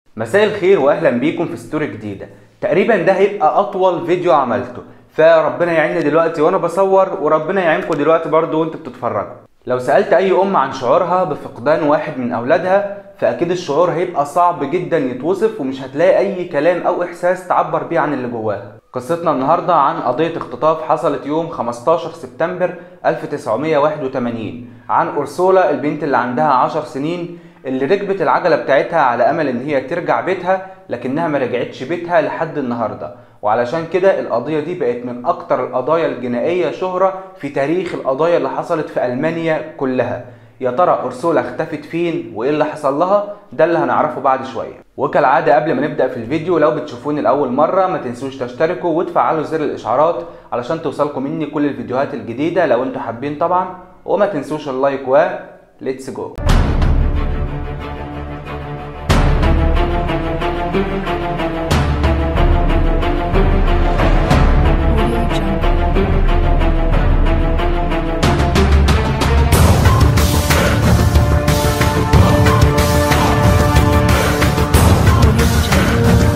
مساء الخير واهلا بيكم في ستوري جديده تقريبا ده هيبقى اطول فيديو عملته فربنا يعيننا دلوقتي وانا بصور وربنا يعينكم دلوقتي برضو وانتوا بتتفرجوا لو سالت اي ام عن شعورها بفقدان واحد من اولادها فاكيد الشعور هيبقى صعب جدا يتوصف ومش هتلاقي اي كلام او احساس تعبر بيه عن اللي جواها قصتنا النهارده عن قضيه اختطاف حصلت يوم 15 سبتمبر 1981 عن أرسولا البنت اللي عندها 10 سنين اللي ركبت العجلة بتاعتها على أمل إن هي ترجع بيتها لكنها ما رجعتش بيتها لحد النهاردة وعلشان كده القضية دي بقت من أكتر القضايا الجنائية شهرة في تاريخ القضايا اللي حصلت في ألمانيا كلها يا ترى أرسولا اختفت فين وإيه اللي حصل لها ده اللي هنعرفه بعد شوية وكالعادة قبل ما نبدأ في الفيديو لو بتشوفوني لأول مرة ما تنسوش تشتركوا وتفعلوا زر الإشعارات علشان توصلكم مني كل الفيديوهات الجديدة لو انتوا حابين طبعا وما تنسوش اللايك و ليتس جو Audio Jungle. Audio Jungle.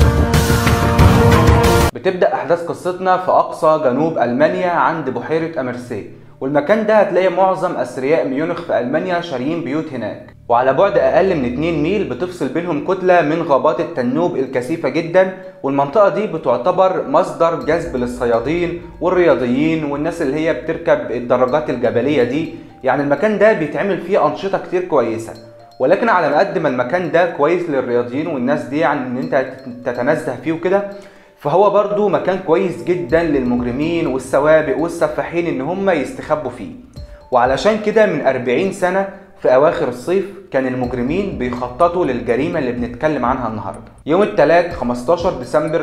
بتبدأ أحداث قصتنا في أقصى جنوب ألمانيا عند بحيرة أمرسي والمكان ده هتلاقي معظم أثرياء ميونخ في ألمانيا شاريين بيوت هناك وعلى بعد أقل من 2 ميل بتفصل بينهم كتلة من غابات التنوب الكثيفة جدا والمنطقة دي بتعتبر مصدر جذب للصيادين والرياضيين والناس اللي هي بتركب الدراجات الجبلية دي يعني المكان ده بيتعمل فيه أنشطة كتير كويسة ولكن على ما قد ما المكان ده كويس للرياضيين والناس دي يعني ان انت تتنزه فيه وكده فهو برضو مكان كويس جدا للمجرمين والسوابق والسفاحين ان هم يستخبوا فيه وعلشان كده من 40 سنة في اواخر الصيف كان المجرمين بيخططوا للجريمة اللي بنتكلم عنها النهاردة يوم الثلاث 15 ديسمبر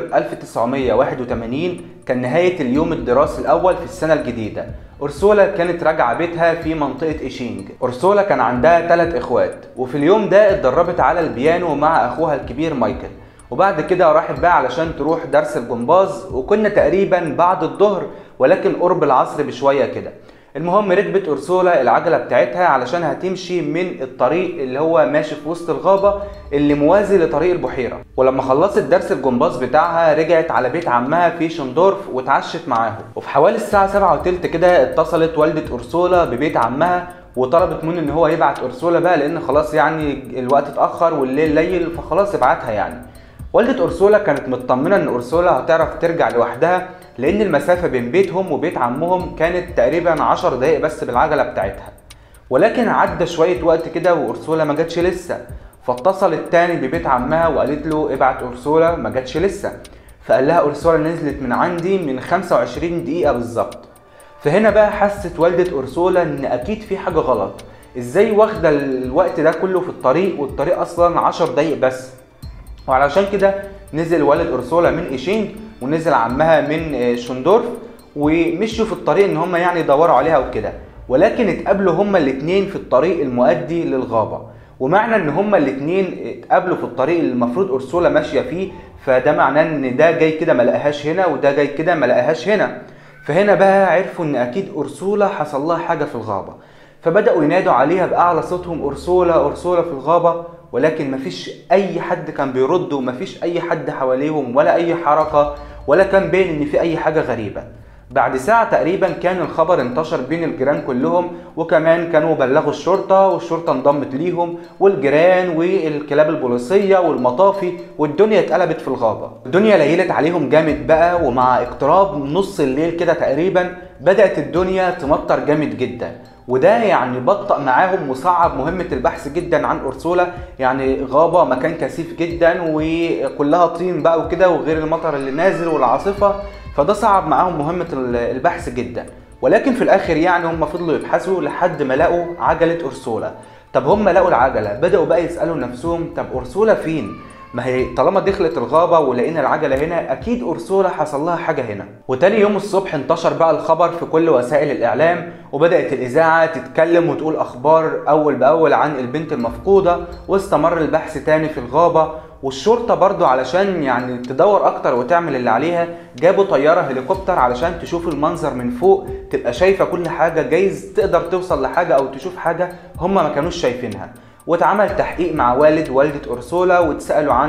1981 كان نهاية اليوم الدراسي الاول في السنة الجديدة أرسولا كانت راجعة بيتها في منطقة إيشينج أرسولا كان عندها ثلاث إخوات وفي اليوم ده اتدربت على البيانو مع أخوها الكبير مايكل وبعد كده راحت بقى علشان تروح درس الجمباز وكنا تقريبا بعد الظهر ولكن قرب العصر بشوية كده المهم ركبت أرسولا العجلة بتاعتها علشان هتمشي من الطريق اللي هو ماشي في وسط الغابة اللي موازي لطريق البحيرة ولما خلصت درس الجمباز بتاعها رجعت على بيت عمها في شندورف واتعشت معاهم وفي حوالي الساعة سبعة وتلت كده اتصلت والدة أرسولا ببيت عمها وطلبت منه ان هو يبعت أرسولا بقى لان خلاص يعني الوقت اتأخر والليل ليل فخلاص ابعتها يعني والدة أرسولا كانت مطمنة إن أرسولا هتعرف ترجع لوحدها لأن المسافة بين بيتهم وبيت عمهم كانت تقريبا عشر دقايق بس بالعجلة بتاعتها ولكن عدى شوية وقت كده وأرسولا ما جاتش لسه فاتصلت تاني ببيت عمها وقالت له ابعت أرسولا ما جاتش لسه فقال لها أرسولا نزلت من عندي من 25 دقيقة بالظبط فهنا بقى حست والدة أرسولا إن أكيد في حاجة غلط إزاي واخدة الوقت ده كله في الطريق والطريق أصلا 10 دقايق بس وعلشان كده نزل والد أرسولا من إيشينج ونزل عمها من آه، شندورف ومشوا في الطريق ان هم يعني يدوروا عليها وكده ولكن اتقابلوا هما الاتنين في الطريق المؤدي للغابة ومعنى ان هما الاتنين اتقابلوا في الطريق اللي المفروض أرسولا ماشية فيه فده معناه ان ده جاي كده ما لقاهاش هنا وده جاي كده ما لقاهاش هنا فهنا بقى عرفوا ان اكيد أرسولا حصل لها حاجة في الغابة فبدأوا ينادوا عليها بأعلى صوتهم أرسولا أرسولا في الغابة ولكن مفيش أي حد كان بيرد ومفيش أي حد حواليهم ولا أي حركة ولا كان باين إن في أي حاجة غريبة بعد ساعة تقريبا كان الخبر انتشر بين الجيران كلهم وكمان كانوا بلغوا الشرطة والشرطة انضمت ليهم والجيران والكلاب البوليسية والمطافي والدنيا اتقلبت في الغابة الدنيا ليلت عليهم جامد بقى ومع اقتراب نص الليل كده تقريبا بدأت الدنيا تمطر جامد جدا وده يعني بطأ معاهم وصعب مهمة البحث جدا عن أرسولا يعني غابة مكان كثيف جدا وكلها طين بقى وكده وغير المطر اللي نازل والعاصفة فده صعب معاهم مهمة البحث جدا ولكن في الآخر يعني هم فضلوا يبحثوا لحد ما لقوا عجلة أرسولا طب هم لقوا العجلة بدأوا بقى يسألوا نفسهم طب أرسولا فين؟ ما هي طالما دخلت الغابة ولقينا العجلة هنا أكيد أرسولا حصل لها حاجة هنا وتاني يوم الصبح انتشر بقى الخبر في كل وسائل الإعلام وبدأت الإذاعة تتكلم وتقول أخبار أول بأول عن البنت المفقودة واستمر البحث تاني في الغابة والشرطة برضو علشان يعني تدور أكتر وتعمل اللي عليها جابوا طيارة هليكوبتر علشان تشوف المنظر من فوق تبقى شايفة كل حاجة جايز تقدر توصل لحاجة أو تشوف حاجة هما ما كانوش شايفينها واتعمل تحقيق مع والد والدة أرسولا واتسألوا عن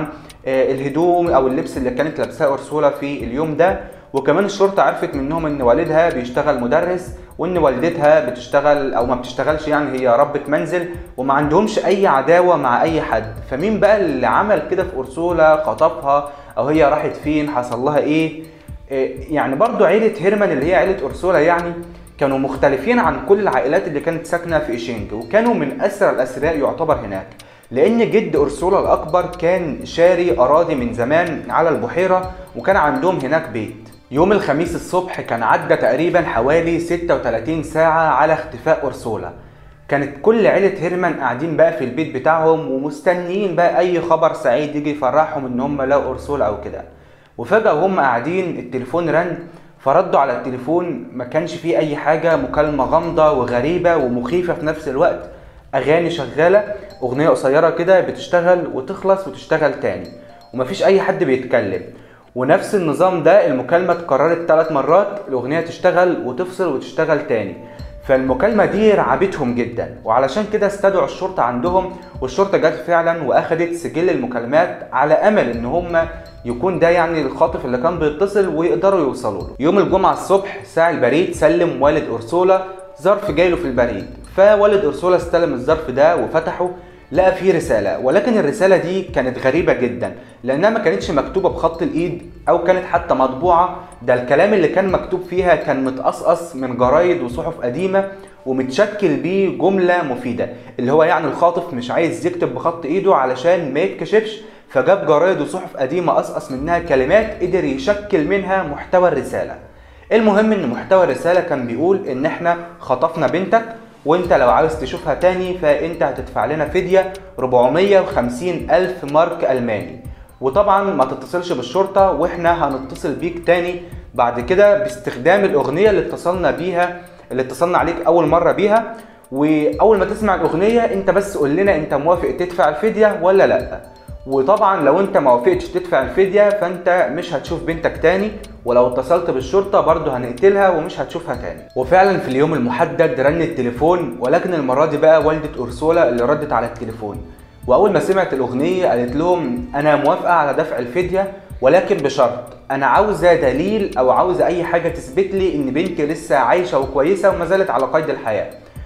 آه، الهدوم او اللبس اللي كانت لابساه اورسولا في اليوم ده وكمان الشرطه عرفت منهم ان والدها بيشتغل مدرس وان والدتها بتشتغل او ما بتشتغلش يعني هي ربة منزل وما عندهمش اي عداوه مع اي حد فمين بقى اللي عمل كده في اورسولا خطفها او هي راحت فين حصل لها ايه إيه، يعني برضو عيلة هيرمان اللي هي عيلة أورسولا يعني كانوا مختلفين عن كل العائلات اللي كانت ساكنة في إيشينج وكانوا من أسرى الأثرياء يعتبر هناك لأن جد أورسولا الأكبر كان شاري أراضي من زمان على البحيرة وكان عندهم هناك بيت يوم الخميس الصبح كان عدى تقريبا حوالي 36 ساعة على اختفاء أورسولا كانت كل عيلة هيرمان قاعدين بقى في البيت بتاعهم ومستنيين بقى أي خبر سعيد يجي يفرحهم إن هم لقوا أورسولا أو كده وفجأة وهم قاعدين التليفون رن فردوا على التليفون ما كانش فيه أي حاجة مكالمة غامضة وغريبة ومخيفة في نفس الوقت أغاني شغالة أغنية قصيرة كده بتشتغل وتخلص وتشتغل تاني ومفيش أي حد بيتكلم ونفس النظام ده المكالمة اتكررت ثلاث مرات الأغنية تشتغل وتفصل وتشتغل تاني فالمكالمة دي رعبتهم جدا وعلشان كده استدعوا الشرطة عندهم والشرطة جت فعلا واخدت سجل المكالمات على امل ان هم يكون ده يعني الخاطف اللي كان بيتصل ويقدروا يوصلوا له يوم الجمعة الصبح ساعي البريد سلم والد أورسولا ظرف جايله في البريد فوالد أورسولا استلم الظرف ده وفتحه لقى فيه رسالة ولكن الرسالة دي كانت غريبة جدا لأنها ما كانتش مكتوبة بخط الإيد أو كانت حتى مطبوعة ده الكلام اللي كان مكتوب فيها كان متقصقص من جرايد وصحف قديمة ومتشكل بيه جملة مفيدة اللي هو يعني الخاطف مش عايز يكتب بخط إيده علشان ما يتكشفش فجاب جرايد وصحف قديمة قصقص منها كلمات قدر يشكل منها محتوى الرسالة المهم ان محتوى الرسالة كان بيقول ان احنا خطفنا بنتك وانت لو عاوز تشوفها تاني فانت هتدفع لنا فدية 450 الف مارك الماني وطبعا ما تتصلش بالشرطة واحنا هنتصل بيك تاني بعد كده باستخدام الاغنية اللي اتصلنا بيها اللي اتصلنا عليك اول مرة بيها واول ما تسمع الاغنية انت بس قول لنا انت موافق تدفع الفدية ولا لا وطبعا لو انت ما وافقتش تدفع الفدية فانت مش هتشوف بنتك تاني ولو اتصلت بالشرطة برضه هنقتلها ومش هتشوفها تاني وفعلا في اليوم المحدد رن التليفون ولكن المرة دي بقى والدة أورسولا اللي ردت على التليفون وأول ما سمعت الأغنية قالت لهم أنا موافقة على دفع الفدية ولكن بشرط أنا عاوزة دليل أو عاوزة أي حاجة تثبت لي إن بنتي لسه عايشة وكويسة وما زالت على قيد الحياة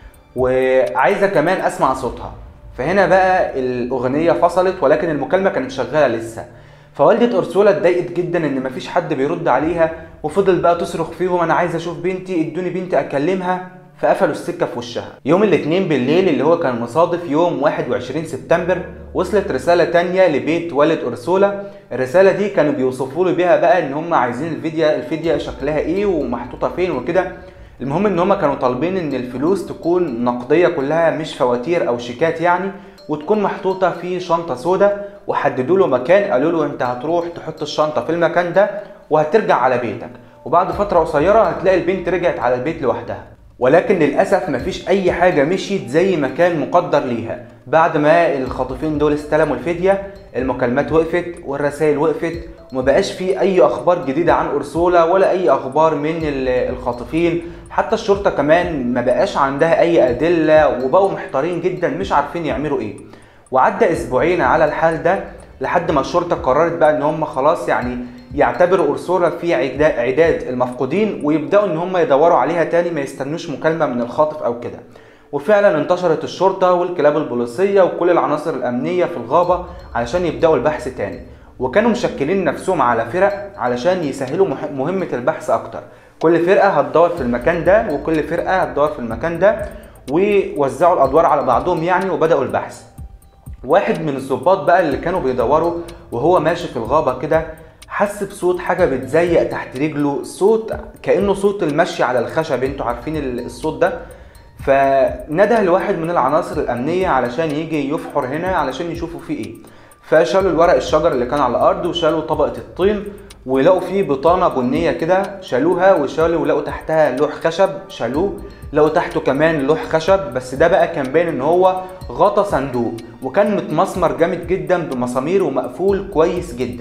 وعايزة كمان أسمع صوتها فهنا بقى الاغنيه فصلت ولكن المكالمه كانت شغاله لسه فوالده اورسولا اتضايقت جدا ان مفيش حد بيرد عليها وفضل بقى تصرخ فيهم انا عايزه اشوف بنتي ادوني بنتي اكلمها فقفلوا السكه في وشها يوم الاثنين بالليل اللي هو كان مصادف يوم 21 سبتمبر وصلت رساله تانية لبيت والد اورسولا الرساله دي كانوا بيوصفوا له بيها بقى ان هم عايزين الفيديو الفيديو شكلها ايه ومحطوطه فين وكده المهم ان هم كانوا طالبين ان الفلوس تكون نقديه كلها مش فواتير او شيكات يعني وتكون محطوطه في شنطه سوداء وحددوا له مكان قالوا له انت هتروح تحط الشنطه في المكان ده وهترجع على بيتك وبعد فتره قصيره هتلاقي البنت رجعت على البيت لوحدها ولكن للاسف مفيش اي حاجه مشيت زي ما كان مقدر ليها بعد ما الخاطفين دول استلموا الفديه المكالمات وقفت والرسائل وقفت وما بقاش في اي اخبار جديده عن اورسولا ولا اي اخبار من ال- الخاطفين حتى الشرطه كمان ما بقاش عندها اي ادله وبقوا محتارين جدا مش عارفين يعملوا ايه وعدى اسبوعين على الحال ده لحد ما الشرطه قررت بقى ان هم خلاص يعني يعتبروا اورسولا في عدا- عداد المفقودين ويبداوا ان هم يدوروا عليها تاني ما يستنوش مكالمه من الخاطف او كده وفعلا انتشرت الشرطه والكلاب البوليسيه وكل العناصر الامنيه في الغابه علشان يبداوا البحث تاني وكانوا مشكلين نفسهم على فرق علشان يسهلوا مح- مهمه البحث اكتر كل فرقه هتدور في المكان ده وكل فرقه هتدور في المكان ده ووزعوا الادوار على بعضهم يعني وبداوا البحث واحد من الضباط بقى اللي كانوا بيدوروا وهو ماشي في الغابة كده حس بصوت حاجة بتزيق تحت رجله صوت كأنه صوت المشي على الخشب انتوا عارفين ال- الصوت ده فنده لواحد من العناصر الأمنية علشان يجي يفحر هنا علشان يشوفوا فيه ايه فشالوا الورق الشجر اللي كان على الأرض وشالوا طبقة الطين ولقوا فيه بطانة بنية كده شالوها وشالوا ولقوا تحتها لوح خشب شالوه لقوا تحته كمان لوح خشب بس ده بقى كان باين ان هو غطا صندوق وكان متمسمر جامد جدا بمسامير ومقفول كويس جدا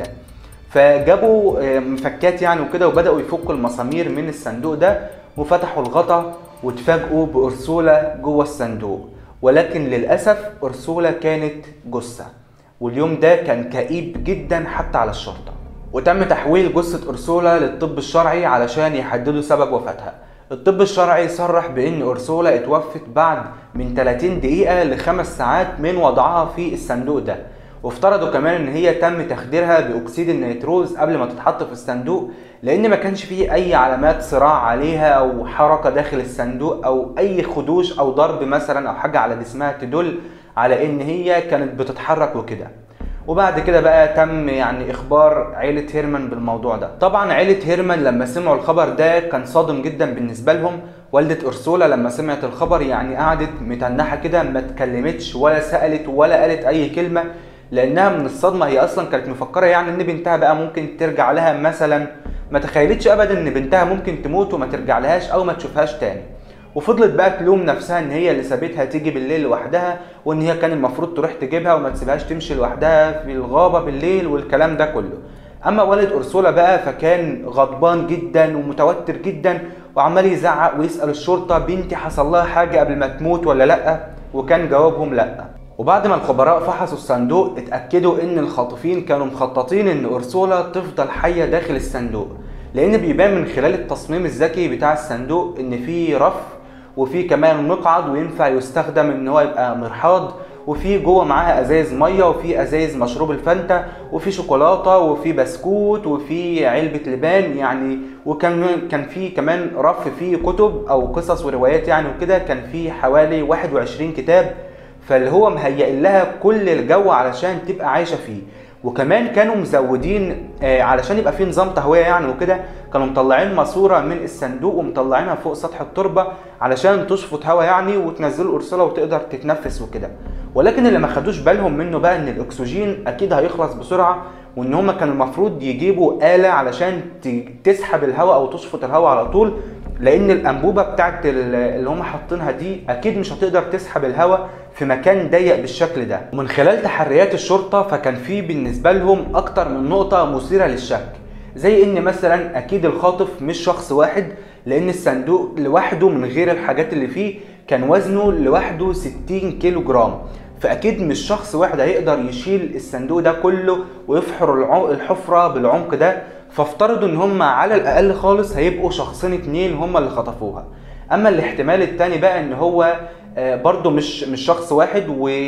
فجابوا آه، مفكات يعني وكده وبداوا يفكوا المسامير من الصندوق ده وفتحوا الغطا واتفاجئوا بأرسولا جوه الصندوق ولكن للأسف أرسولا كانت جثة واليوم ده كان كئيب جدا حتى على الشرطة وتم تحويل جثة أرسولا للطب الشرعي علشان يحددوا سبب وفاتها الطب الشرعي صرح بأن أرسولا اتوفت بعد من 30 دقيقة لخمس ساعات من وضعها في الصندوق ده وافترضوا كمان ان هي تم تخديرها باكسيد النيتروز قبل ما تتحط في الصندوق لان ما كانش فيه اي علامات صراع عليها او حركه داخل الصندوق او اي خدوش او ضرب مثلا او حاجه على جسمها تدل على ان هي كانت بتتحرك وكده وبعد كده بقى تم يعني اخبار عيلة هيرمان بالموضوع ده طبعا عيلة هيرمان لما سمعوا الخبر ده كان صادم جدا بالنسبة لهم والدة أرسولا لما سمعت الخبر يعني قعدت متنحة كده ما اتكلمتش ولا سألت ولا قالت أي كلمة لأنها من الصدمة هي أصلا كانت مفكرة يعني إن بنتها بقى ممكن ترجع لها مثلا ما تخيلتش أبدا إن بنتها ممكن تموت وما ترجع لهاش أو ما تشوفهاش تاني وفضلت بقى تلوم نفسها ان هي اللي سابتها تيجي بالليل لوحدها وان هي كان المفروض تروح تجيبها وما تسيبهاش تمشي لوحدها في الغابه بالليل والكلام ده كله اما والد ارسولا بقى فكان غضبان جدا ومتوتر جدا وعمال يزعق ويسال الشرطه بنتي حصل لها حاجه قبل ما تموت ولا لا وكان جوابهم لا وبعد ما الخبراء فحصوا الصندوق اتاكدوا ان الخاطفين كانوا مخططين ان ارسولا تفضل حيه داخل الصندوق لان بيبان من خلال التصميم الذكي بتاع الصندوق ان في رف وفي كمان مقعد وينفع يستخدم ان هو يبقى مرحاض وفي جوه معاها ازايز ميه وفي ازايز مشروب الفانتا وفي شوكولاته وفي بسكوت وفي علبه لبان يعني وكان كان في كمان رف فيه كتب او قصص وروايات يعني وكده كان في حوالي 21 كتاب فاللي هو مهيئ لها كل الجو علشان تبقى عايشه فيه وكمان كانوا مزودين آه علشان يبقى في نظام تهويه يعني وكده كانوا مطلعين ماسوره من الصندوق ومطلعينها فوق سطح التربه علشان تشفط هوا يعني وتنزلوا الارسله وتقدر تتنفس وكده ولكن اللي ما خدوش بالهم منه بقى ان الاكسجين اكيد هيخلص بسرعه وان هما كان المفروض يجيبوا آلة علشان تسحب الهواء او تشفط الهواء على طول لان الانبوبه بتاعت اللي هم حاطينها دي اكيد مش هتقدر تسحب الهواء في مكان ضيق بالشكل ده ومن خلال تحريات الشرطه فكان في بالنسبه لهم اكتر من نقطه مثيره للشك زي ان مثلا اكيد الخاطف مش شخص واحد لان الصندوق لوحده من غير الحاجات اللي فيه كان وزنه لوحده 60 كيلو جرام فاكيد مش شخص واحد هيقدر يشيل الصندوق ده كله ويفحر الحفره بالعمق ده فافترضوا ان هم على الاقل خالص هيبقوا شخصين اتنين هم اللي خطفوها اما الاحتمال التاني بقى ان هو برضه مش مش شخص واحد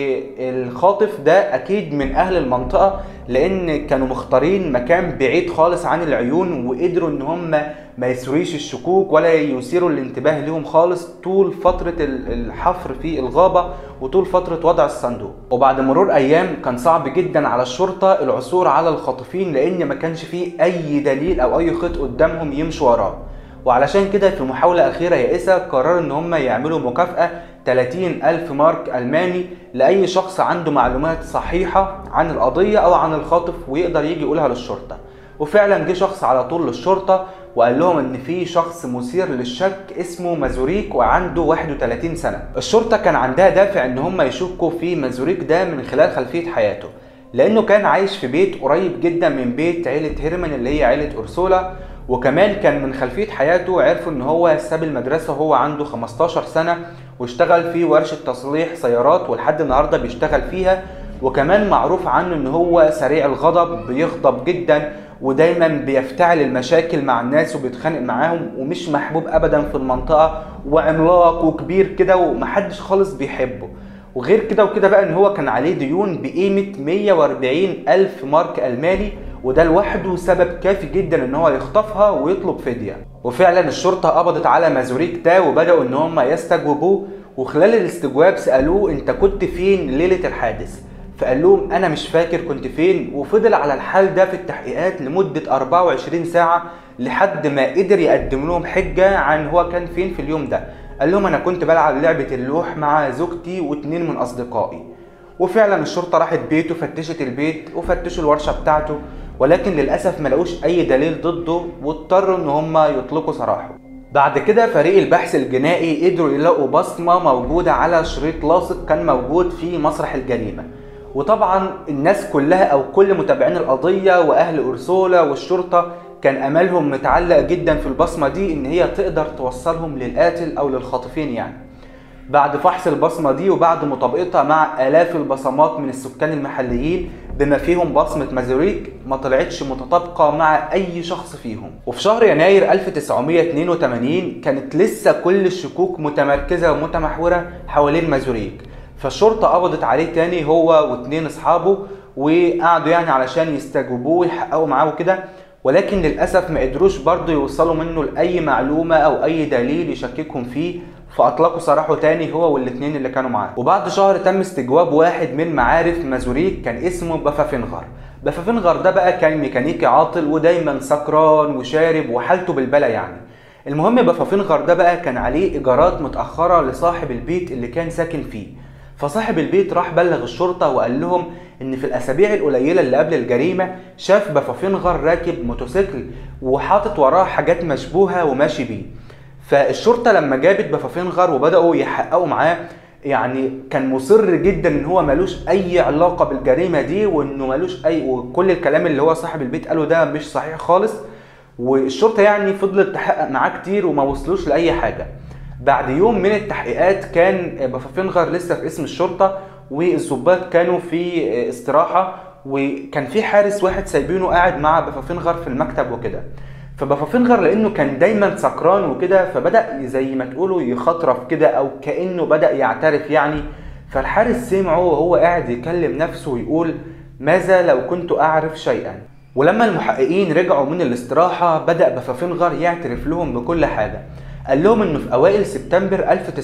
والخاطف ده اكيد من اهل المنطقه لان كانوا مختارين مكان بعيد خالص عن العيون وقدروا ان هم ما يثريش الشكوك ولا يثيروا الانتباه لهم خالص طول فتره الحفر في الغابه وطول فتره وضع الصندوق وبعد مرور ايام كان صعب جدا على الشرطه العثور على الخاطفين لان ما كانش فيه اي دليل او اي خيط قدامهم يمشوا وراه وعلشان كده في محاولة أخيرة يائسة قرروا إن هم يعملوا مكافأة 30 ألف مارك ألماني لأي شخص عنده معلومات صحيحة عن القضية أو عن الخاطف ويقدر يجي يقولها للشرطة وفعلا جه شخص على طول للشرطة وقال لهم ان في شخص مثير للشك اسمه مازوريك وعنده 31 سنة الشرطة كان عندها دافع ان هم يشكوا في مازوريك ده من خلال خلفية حياته لانه كان عايش في بيت قريب جدا من بيت عيلة هيرمان اللي هي عيلة أرسولا وكمان كان من خلفية حياته عرفوا ان هو ساب المدرسة وهو عنده 15 سنة واشتغل في ورشة تصليح سيارات ولحد النهاردة بيشتغل فيها وكمان معروف عنه ان هو سريع الغضب بيغضب جدا ودايما بيفتعل المشاكل مع الناس وبيتخانق معاهم ومش محبوب ابدا في المنطقة وعملاق وكبير كده ومحدش خالص بيحبه وغير كده وكده بقى ان هو كان عليه ديون بقيمة 140 الف مارك الماني وده لوحده سبب كافي جدا ان هو يخطفها ويطلب فديه وفعلا الشرطه قبضت على مازوريك ده وبداوا ان هم يستجوبوه وخلال الاستجواب سالوه انت كنت فين ليله الحادث فقال لهم انا مش فاكر كنت فين وفضل على الحال ده في التحقيقات لمده 24 ساعه لحد ما قدر يقدم لهم حجه عن هو كان فين في اليوم ده قال لهم انا كنت بلعب لعبه اللوح مع زوجتي واتنين من اصدقائي وفعلا الشرطه راحت بيته فتشت البيت وفتشوا الورشه بتاعته ولكن للاسف ما لقوش اي دليل ضده واضطروا ان هم يطلقوا سراحه بعد كده فريق البحث الجنائي قدروا يلاقوا بصمه موجوده على شريط لاصق كان موجود في مسرح الجريمه وطبعا الناس كلها او كل متابعين القضيه واهل ارسولا والشرطه كان املهم متعلق جدا في البصمه دي ان هي تقدر توصلهم للقاتل او للخاطفين يعني بعد فحص البصمة دي وبعد مطابقتها مع آلاف البصمات من السكان المحليين بما فيهم بصمة مازوريك ما طلعتش متطابقة مع أي شخص فيهم وفي شهر يناير 1982 كانت لسه كل الشكوك متمركزة ومتمحورة حوالين مازوريك فالشرطة قبضت عليه تاني هو واتنين أصحابه وقعدوا يعني علشان يستجوبوه ويحققوا معاه وكده ولكن للأسف ما قدروش برضه يوصلوا منه لأي معلومة أو أي دليل يشككهم فيه فأطلقوا سراحه تاني هو والاتنين اللي كانوا معاه وبعد شهر تم استجواب واحد من معارف مازوريك كان اسمه بافافنغر بافافنغر ده بقى كان ميكانيكي عاطل ودايما سكران وشارب وحالته بالبلا يعني المهم بافافنغر ده بقى كان عليه إيجارات متأخرة لصاحب البيت اللي كان ساكن فيه فصاحب البيت راح بلغ الشرطة وقال لهم إن في الأسابيع القليلة اللي قبل الجريمة شاف بافافنغر راكب موتوسيكل وحاطط وراه حاجات مشبوهة وماشي بيه فالشرطة لما جابت بافافنغر وبدأوا يحققوا معاه يعني كان مصر جدا ان هو ملوش اي علاقة بالجريمة دي وانه ملوش اي وكل الكلام اللي هو صاحب البيت قاله ده مش صحيح خالص والشرطة يعني فضلت تحقق معاه كتير وما وصلوش لأي حاجة بعد يوم من التحقيقات كان بافافنغر لسه في اسم الشرطة والظباط كانوا في استراحة وكان في حارس واحد سايبينه قاعد مع بافافنغر في المكتب وكده فبافافنغر لانه كان دايما سكران وكده فبدا زي ما تقولوا يخطرف كده او كانه بدا يعترف يعني فالحارس سمعه وهو قاعد يكلم نفسه ويقول ماذا لو كنت اعرف شيئا ولما المحققين رجعوا من الاستراحة بدأ بافافنغر يعترف لهم بكل حاجة قال لهم انه في اوائل سبتمبر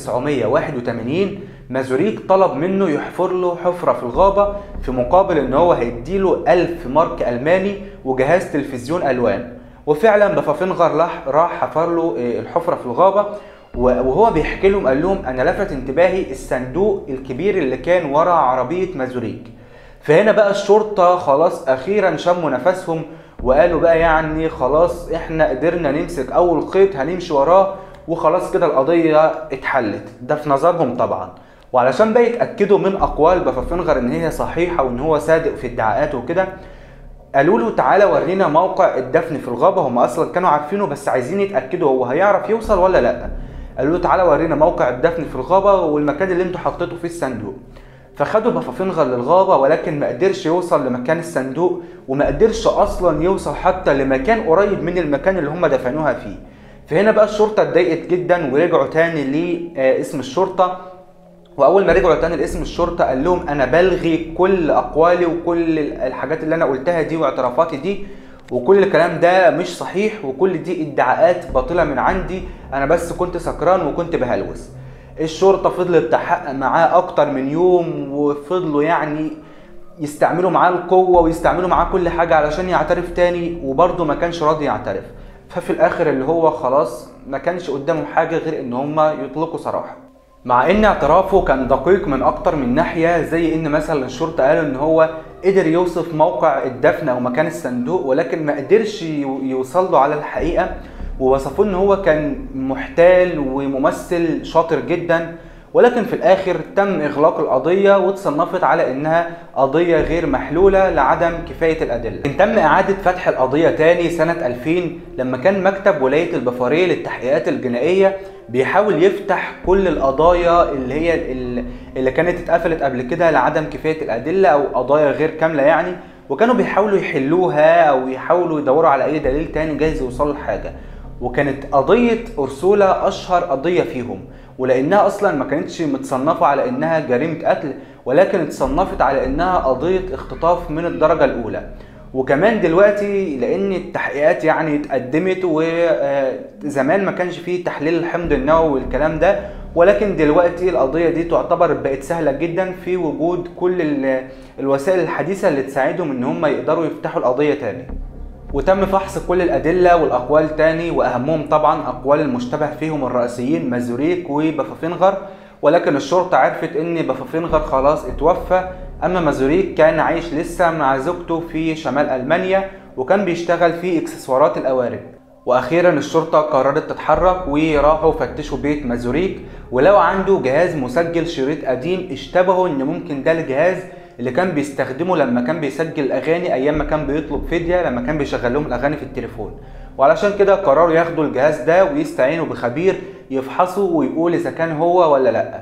1981 مازوريك طلب منه يحفر له حفرة في الغابة في مقابل ان هو هيديله 1000 مارك الماني وجهاز تلفزيون الوان وفعلا بافافنغر راح راح حفر له الحفرة في الغابة وهو بيحكي لهم قال لهم انا لفت انتباهي الصندوق الكبير اللي كان ورا عربية مازوريك فهنا بقى الشرطة خلاص اخيرا شموا نفسهم وقالوا بقى يعني خلاص احنا قدرنا نمسك اول خيط هنمشي وراه وخلاص كده القضية اتحلت ده في نظرهم طبعا وعلشان بقى يتأكدوا من أقوال بافافنغر إن هي صحيحة وإن هو صادق في ادعاءاته وكده قالوا له تعالى ورينا موقع الدفن في الغابة هم أصلا كانوا عارفينه بس عايزين يتأكدوا هو هيعرف يوصل ولا لأ قالوا له تعالى ورينا موقع الدفن في الغابة والمكان اللي انتوا حطيته فيه الصندوق فخدوا بافافنغر للغابة ولكن ما قدرش يوصل لمكان الصندوق وما قدرش أصلا يوصل حتى لمكان قريب من المكان اللي هم دفنوها فيه فهنا بقى الشرطة اتضايقت جدا ورجعوا تاني لاسم الشرطة واول ما رجعوا تاني لاسم الشرطة قال لهم انا بلغي كل اقوالي وكل الحاجات اللي انا قلتها دي واعترافاتي دي وكل الكلام ده مش صحيح وكل دي ادعاءات باطلة من عندي انا بس كنت سكران وكنت بهلوس الشرطة فضلت تحقق معاه اكتر من يوم وفضلوا يعني يستعملوا معاه القوة ويستعملوا معاه كل حاجة علشان يعترف تاني وبرضه ما كانش راضي يعترف ففي الاخر اللي هو خلاص ما كانش قدامه حاجة غير ان هما يطلقوا سراح مع ان اعترافه كان دقيق من اكتر من ناحية زي ان مثلا الشرطة قالوا ان هو قدر يوصف موقع الدفن او مكان الصندوق ولكن ما قدرش يوصل له على الحقيقة ووصفوه ان هو كان محتال وممثل شاطر جدا ولكن في الاخر تم اغلاق القضية واتصنفت على انها قضية غير محلولة لعدم كفاية الادلة تم اعادة فتح القضية تاني سنة 2000 لما كان مكتب ولاية البفارية للتحقيقات الجنائية بيحاول يفتح كل القضايا اللي هي اللي كانت اتقفلت قبل كده لعدم كفاية الادلة او قضايا غير كاملة يعني وكانوا بيحاولوا يحلوها او يحاولوا يدوروا على اي دليل تاني جايز يوصلوا لحاجة وكانت قضية أرسولا أشهر قضية فيهم ولأنها أصلا ما كانتش متصنفة على إنها جريمة قتل ولكن اتصنفت على إنها قضية اختطاف من الدرجة الأولى وكمان دلوقتي لأن التحقيقات يعني اتقدمت وزمان ما كانش فيه تحليل الحمض النووي والكلام ده ولكن دلوقتي القضية دي تعتبر بقت سهلة جدا في وجود كل الوسائل الحديثة اللي تساعدهم إن هم يقدروا يفتحوا القضية تاني وتم فحص كل الأدلة والأقوال تاني وأهمهم طبعا أقوال المشتبه فيهم الرئيسيين مازوريك وبافافنغر ولكن الشرطة عرفت إن بافافنغر خلاص اتوفى أما مازوريك كان عايش لسه مع زوجته في شمال ألمانيا وكان بيشتغل في إكسسوارات القوارب واخيرا الشرطه قررت تتحرك وراحوا فتشوا بيت مازوريك ولو عنده جهاز مسجل شريط قديم اشتبهوا ان ممكن ده الجهاز اللي كان بيستخدمه لما كان بيسجل اغاني ايام ما كان بيطلب فديه لما كان بيشغل لهم الاغاني في التليفون وعلشان كده قرروا ياخدوا الجهاز ده ويستعينوا بخبير يفحصه ويقول اذا كان هو ولا لا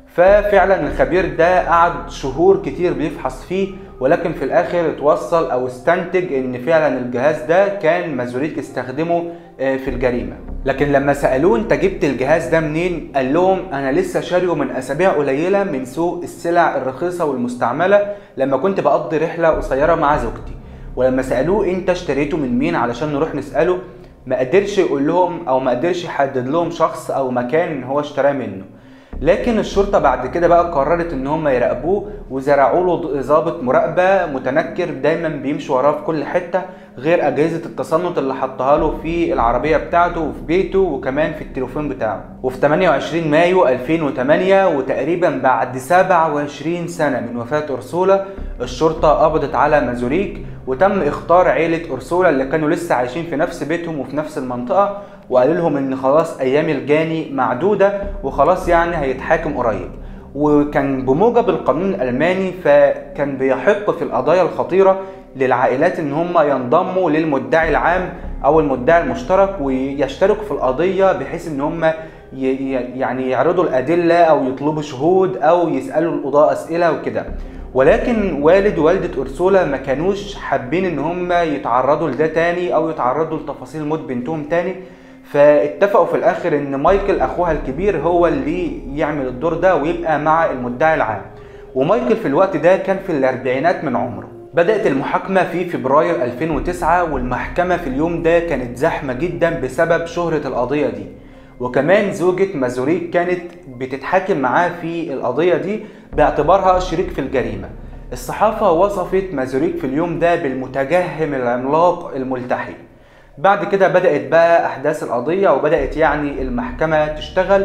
ففعلا الخبير ده قعد شهور كتير بيفحص فيه ولكن في الاخر اتوصل او استنتج ان فعلا الجهاز ده كان مازوريك استخدمه آه، في الجريمه لكن لما سالوه انت جبت الجهاز ده منين قال لهم انا لسه شاريه من اسابيع قليله من سوق السلع الرخيصه والمستعمله لما كنت بقضي رحله قصيره مع زوجتي ولما سالوه انت اشتريته من مين علشان نروح نساله ما قدرش يقول لهم او ما قدرش يحدد لهم شخص او مكان هو اشتراه منه لكن الشرطه بعد كده بقى قررت ان هم يراقبوه وزرعوا له ضابط مراقبه متنكر دايما بيمشي وراه في كل حته غير اجهزه التصنت اللي حطها له في العربيه بتاعته وفي بيته وكمان في التليفون بتاعه وفي 28 مايو 2008 وتقريبا بعد 27 سنه من وفاه اورسولا الشرطه قبضت على مازوريك وتم اختار عيله اورسولا اللي كانوا لسه عايشين في نفس بيتهم وفي نفس المنطقه وقالوا لهم ان خلاص ايام الجاني معدوده وخلاص يعني هيتحاكم قريب وكان بموجب القانون الالماني فكان بيحق في القضايا الخطيره للعائلات ان هم ينضموا للمدعي العام او المدعي المشترك ويشتركوا في القضيه بحيث ان هم ي- ي- يعني يعرضوا الادله او يطلبوا شهود او يسالوا القضاء اسئله وكده ولكن والد ووالده اورسولا ما كانوش حابين ان هم يتعرضوا لده تاني او يتعرضوا لتفاصيل موت بنتهم تاني فاتفقوا في الاخر ان مايكل اخوها الكبير هو اللي يعمل الدور ده ويبقى مع المدعي العام ومايكل في الوقت ده كان في الاربعينات من عمره بدأت المحاكمة في فبراير 2009 والمحكمة في اليوم ده كانت زحمة جدا بسبب شهرة القضية دي وكمان زوجة مازوريك كانت بتتحاكم معاه في القضية دي باعتبارها شريك في الجريمة الصحافة وصفت مازوريك في اليوم ده بالمتجهم العملاق الملتحي بعد كده بدأت بقى أحداث القضية وبدأت يعني المحكمة تشتغل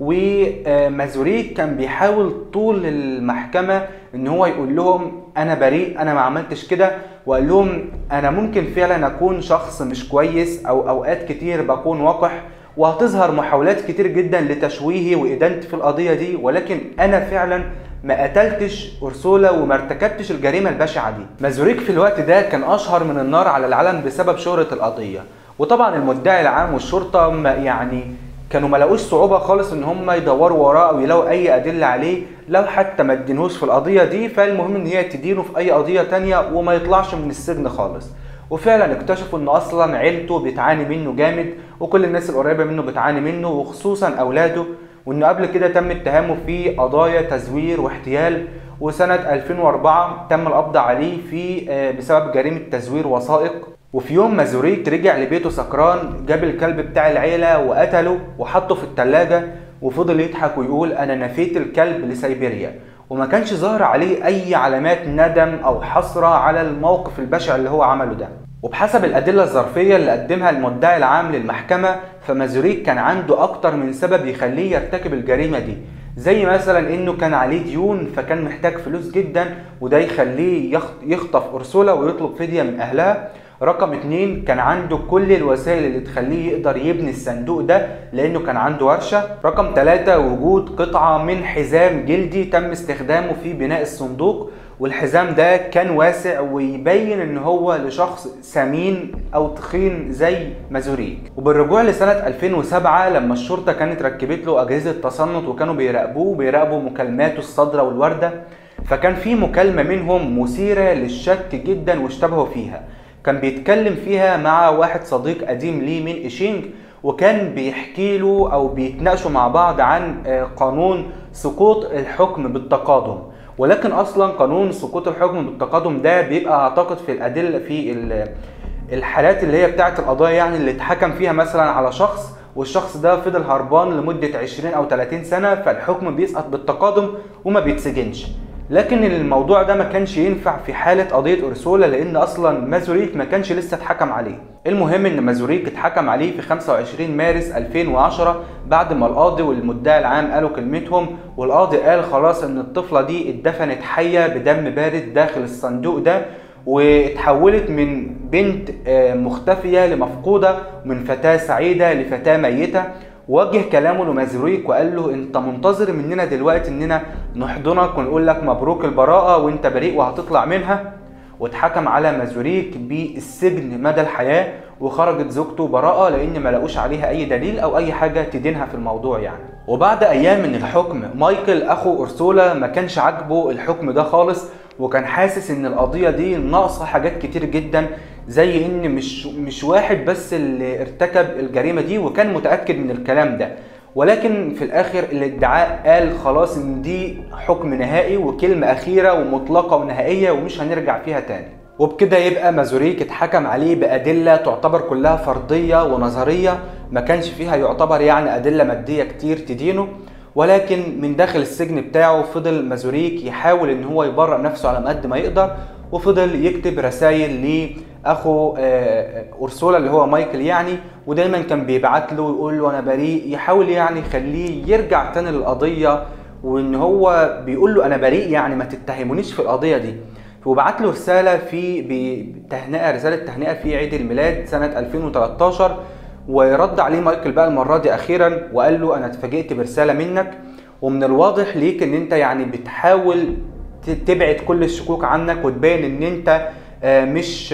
ومازوريك كان بيحاول طول المحكمة إن هو يقول لهم أنا بريء أنا ما عملتش كده وقال لهم أنا ممكن فعلا أكون شخص مش كويس أو أوقات كتير بكون وقح وهتظهر محاولات كتير جدا لتشويهي وإدانتي في القضية دي ولكن أنا فعلا ما قتلتش أرسولا وما ارتكبتش الجريمة البشعة دي مازوريك في الوقت ده كان أشهر من النار على العلم بسبب شهرة القضية وطبعا المدعي العام والشرطة ما يعني كانوا ما لقوش صعوبة خالص ان هم يدوروا وراه او يلاقوا اي ادلة عليه لو حتى ما ادينهوش في القضية دي فالمهم ان هي تدينه في اي قضية تانية وما يطلعش من السجن خالص وفعلا اكتشفوا ان اصلا عيلته بتعاني منه جامد وكل الناس القريبة منه بتعاني منه وخصوصا اولاده وانه قبل كده تم اتهامه في قضايا تزوير واحتيال وسنة 2004 تم القبض عليه في آه، بسبب جريمة تزوير وثائق وفي يوم ما زوريت رجع لبيته سكران جاب الكلب بتاع العيلة وقتله وحطه في التلاجة وفضل يضحك ويقول أنا نفيت الكلب لسيبيريا وما كانش ظاهر عليه أي علامات ندم أو حسرة على الموقف البشع اللي هو عمله ده وبحسب الأدلة الظرفية اللي قدمها المدعي العام للمحكمة فمازوريك كان عنده أكتر من سبب يخليه يرتكب الجريمة دي زي مثلا انه كان عليه ديون فكان محتاج فلوس جدا وده يخليه يخ- يخطف أرسولا ويطلب فدية من أهلها رقم اتنين كان عنده كل الوسائل اللي تخليه يقدر يبني الصندوق ده لانه كان عنده ورشة رقم ثلاثة وجود قطعة من حزام جلدي تم استخدامه في بناء الصندوق والحزام ده كان واسع ويبين ان هو لشخص سمين او تخين زي مازوريك وبالرجوع لسنة 2007 لما الشرطة كانت ركبت له اجهزة تصنت وكانوا بيراقبوه بيراقبوا مكالماته الصادرة والواردة فكان في مكالمة منهم مثيرة للشك جدا واشتبهوا فيها كان بيتكلم فيها مع واحد صديق قديم ليه من إيشينج وكان بيحكي له أو بيتناقشوا مع بعض عن آه، قانون سقوط الحكم بالتقادم ولكن أصلا قانون سقوط الحكم بالتقادم ده بيبقى أعتقد في الأدلة في ال- الحالات اللي هي بتاعت القضايا يعني اللي اتحكم فيها مثلا على شخص والشخص ده فضل هربان لمدة 20 أو 30 سنة فالحكم بيسقط بالتقادم وما بيتسجنش لكن الموضوع ده ما كانش ينفع في حالة قضية أرسولا لأن أصلا مازوريك ما كانش لسه اتحكم عليه المهم إن مازوريك اتحكم عليه في 25 مارس 2010 بعد ما القاضي والمدعي العام قالوا كلمتهم والقاضي قال خلاص إن الطفلة دي اتدفنت حية بدم بارد داخل الصندوق ده واتحولت من بنت آه، مختفية لمفقودة ومن فتاة سعيدة لفتاة ميتة وجه كلامه لمازرويك وقال له انت منتظر مننا دلوقتي اننا نحضنك ونقول لك مبروك البراءة وانت بريء وهتطلع منها واتحكم على مازوريك بالسجن مدى الحياة وخرجت زوجته براءة لأن ما لقوش عليها أي دليل أو أي حاجة تدينها في الموضوع يعني وبعد أيام من الحكم مايكل أخو أرسولا ما كانش عاجبه الحكم ده خالص وكان حاسس ان القضيه دي ناقصه حاجات كتير جدا زي ان مش مش واحد بس اللي ارتكب الجريمه دي وكان متاكد من الكلام ده ولكن في الاخر الادعاء قال خلاص ان دي حكم نهائي وكلمه اخيره ومطلقه ونهائيه ومش هنرجع فيها تاني وبكده يبقى مازوريك اتحكم عليه بأدلة تعتبر كلها فردية ونظرية ما كانش فيها يعتبر يعني أدلة مادية كتير تدينه ولكن من داخل السجن بتاعه فضل مازوريك يحاول ان هو يبرأ نفسه على قد ما يقدر وفضل يكتب رسائل لاخو اورسولا اللي هو مايكل يعني ودايما كان بيبعت له يقول له انا بريء يحاول يعني يخليه يرجع تاني للقضيه وان هو بيقول له انا بريء يعني ما تتهمونيش في القضيه دي وبعت له رساله في بتهنئه رساله تهنئه في عيد الميلاد سنه 2013 ورد عليه مايكل بقى المره دي اخيرا وقال له انا اتفاجئت برساله منك ومن الواضح ليك ان انت يعني بتحاول تبعد كل الشكوك عنك وتبين ان انت مش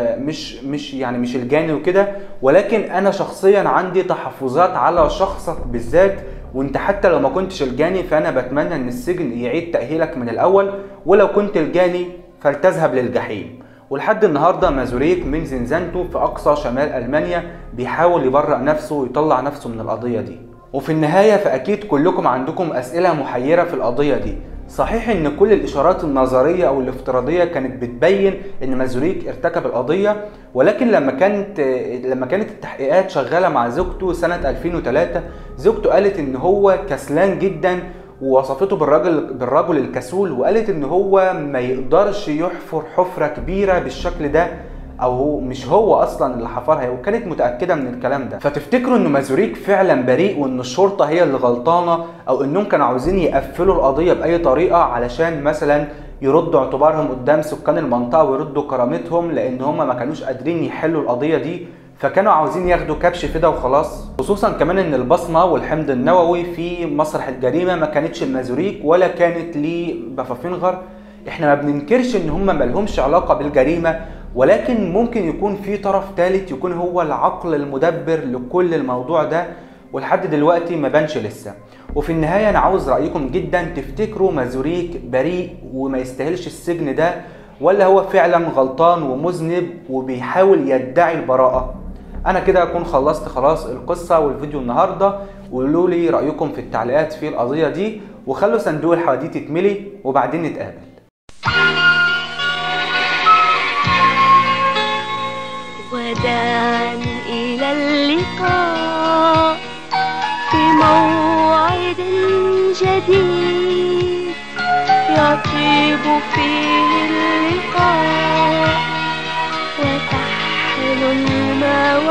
مش مش يعني مش الجاني وكده ولكن انا شخصيا عندي تحفظات على شخصك بالذات وانت حتى لو ما كنتش الجاني فانا بتمنى ان السجن يعيد تاهيلك من الاول ولو كنت الجاني فلتذهب للجحيم ولحد النهارده مازوريك من زنزانته في اقصى شمال المانيا بيحاول يبرأ نفسه ويطلع نفسه من القضيه دي وفي النهايه فاكيد كلكم عندكم اسئله محيره في القضيه دي صحيح ان كل الاشارات النظريه او الافتراضيه كانت بتبين ان مازوريك ارتكب القضيه ولكن لما كانت لما كانت التحقيقات شغاله مع زوجته سنه 2003 زوجته قالت ان هو كسلان جدا ووصفته بالراجل بالرجل الكسول وقالت ان هو ما يقدرش يحفر حفره كبيره بالشكل ده او هو مش هو اصلا اللي حفرها وكانت متاكده من الكلام ده فتفتكروا ان مازوريك فعلا بريء وان الشرطه هي اللي غلطانه او انهم كانوا عاوزين يقفلوا القضيه باي طريقه علشان مثلا يردوا اعتبارهم قدام سكان المنطقه ويردوا كرامتهم لان هم ما كانوش قادرين يحلوا القضيه دي فكانوا عاوزين ياخدوا كبش كده وخلاص خصوصا كمان ان البصمه والحمض النووي في مسرح الجريمه ما كانتش المازوريك ولا كانت لبافافينغر احنا ما بننكرش ان هم مالهمش علاقه بالجريمه ولكن ممكن يكون في طرف ثالث يكون هو العقل المدبر لكل الموضوع ده ولحد دلوقتي ما بانش لسه وفي النهايه انا عاوز رايكم جدا تفتكروا مازوريك بريء وما يستاهلش السجن ده ولا هو فعلا غلطان ومذنب وبيحاول يدعي البراءه انا كده اكون خلصت خلاص القصه والفيديو النهارده وقولوا لي رايكم في التعليقات في القضيه دي وخلوا صندوق الحواديت يتملي وبعدين نتقابل وداعا إلى اللقاء في موعد جديد يطيب فيه اللقاء وتحلو المواعيد